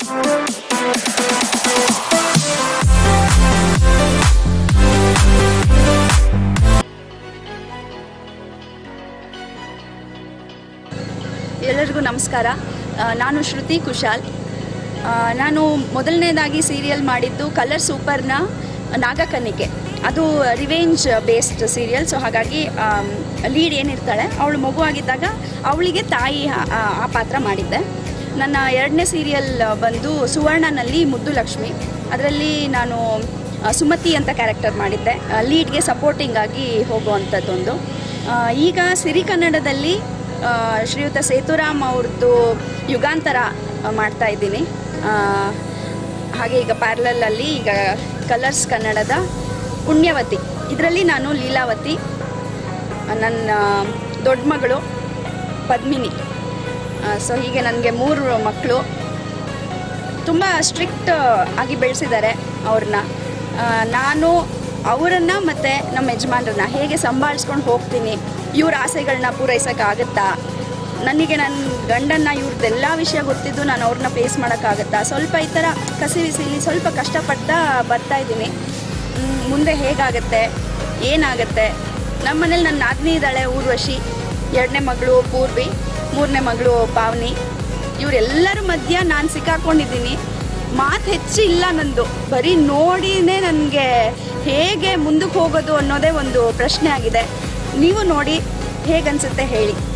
ಎಲ್ಲರಿಗೂ ನಮಸ್ಕಾರ ಆ, ನಾನು ಶ್ರುತಿ ಕುಶಾಲ್ ಆ, ನಾನು ಮೊದಲನೇದಾಗಿ ಸೀರಿಯಲ್ ಮಾಡಿದ್ದು ಕಲರ್ ಸೂಪರ್ನ ನಾಗಕನ್ನಿಕೆ ಅದು ರಿವೆಂಜ್ ಬೇಸ್ಡ್ ಸೀರಿಯಲ್ ಸೊ ಹಾಗಾಗಿ ಲೀಡ್ ಏನಿರ್ತಾಳೆ ಅವಳು ಮಗು ಆಗಿದ್ದಾಗ ಅವಳಿಗೆ ತಾಯಿ ಆ- ಆ ಆ ಪಾತ್ರ ಮಾಡಿದ್ದೆ ನನ್ನ ಎರಡನೇ ಸೀರಿಯಲ್ ಬಂದು ಸುವರ್ಣನಲ್ಲಿ ಮುದ್ದು ಲಕ್ಷ್ಮಿ ಅದರಲ್ಲಿ ನಾನು ಆ, ಸುಮತಿ ಅಂತ ಕ್ಯಾರೆಕ್ಟರ್ ಮಾಡಿದ್ದೆ ಲೀಡ್ಗೆ ಸಪೋರ್ಟಿಂಗ್ ಆಗಿ ಹೋಗುವಂಥದ್ದೊಂದು ಆ, ಈಗ ಸಿರಿ ಕನ್ನಡದಲ್ಲಿ ಆ, ಶ್ರೀಯುತ ಸೇತುರಾಮ್ ಅವ್ರದ್ದು ಯುಗಾಂತರ ಆ, ಮಾಡ್ತಾ ಇದ್ದೀನಿ ಆ, ಹಾಗೆ ಈಗ ಪ್ಯಾರಲಲ್ಲಿ ಈಗ ಕಲರ್ಸ್ ಕನ್ನಡದ ಪುಣ್ಯವತಿ ಇದರಲ್ಲಿ ನಾನು ಲೀಲಾವತಿ ಆ, ನನ್ನ ದೊಡ್ಡ ಮಗಳು ಪದ್ಮಿನಿ ಸೊ ಹೀಗೆ ನನಗೆ ಮೂರು ಮಕ್ಕಳು ತುಂಬ ಸ್ಟ್ರಿಕ್ಟ್ ಆಗಿ ಬೆಳೆಸಿದ್ದಾರೆ ಅವ್ರನ್ನ ಆ, ನಾನು ಅವರನ್ನು ಮತ್ತು ನಮ್ಮ ಯಜಮಾನ್ರನ್ನ ಹೇಗೆ ಸಂಭಾಳಿಸ್ಕೊಂಡು ಹೋಗ್ತೀನಿ ಇವ್ರ ಆಸೆಗಳನ್ನ ಪೂರೈಸೋಕ್ಕಾಗತ್ತಾ ನನಗೆ ನನ್ನ ಗಂಡನ್ನ ಇವ್ರದ್ದೆಲ್ಲ ವಿಷಯ ಗೊತ್ತಿದ್ದು ನಾನು ಅವ್ರನ್ನ ಫೇಸ್ ಮಾಡೋಕ್ಕಾಗತ್ತಾ ಸ್ವಲ್ಪ ಈ ಥರ ಕಸಿ ಬಿಸಿಲಿ ಸ್ವಲ್ಪ ಕಷ್ಟಪಡ್ತಾ ಬರ್ತಾ ಇದ್ದೀನಿ ಮ್, ಮುಂದೆ ಹೇಗಾಗತ್ತೆ ಏನಾಗತ್ತೆ ನಮ್ಮ ಮನೇಲಿ ನನ್ನ ನಾದಿನಿ ಇದ್ದಾಳೆ ಊರ್ವಶಿ ಎರಡನೇ ಮಗಳು ಪೂರ್ವಿ ಮೂರನೇ ಮಗಳು ಪಾವನಿ ಇವರೆಲ್ಲರ ಮಧ್ಯ ನಾನು ಸಿಕ್ಕಾಕೊಂಡಿದ್ದೀನಿ ಮಾತು ಹೆಚ್ಚಿಲ್ಲ ನಂದು ಬರೀ ನೋಡಿನೇ ನನಗೆ ಹೇಗೆ ಮುಂದಕ್ಕೆ ಹೋಗೋದು ಅನ್ನೋದೇ ಒಂದು ಪ್ರಶ್ನೆ ಆಗಿದೆ ನೀವು ನೋಡಿ ಹೇಗನ್ಸುತ್ತೆ ಹೇಳಿ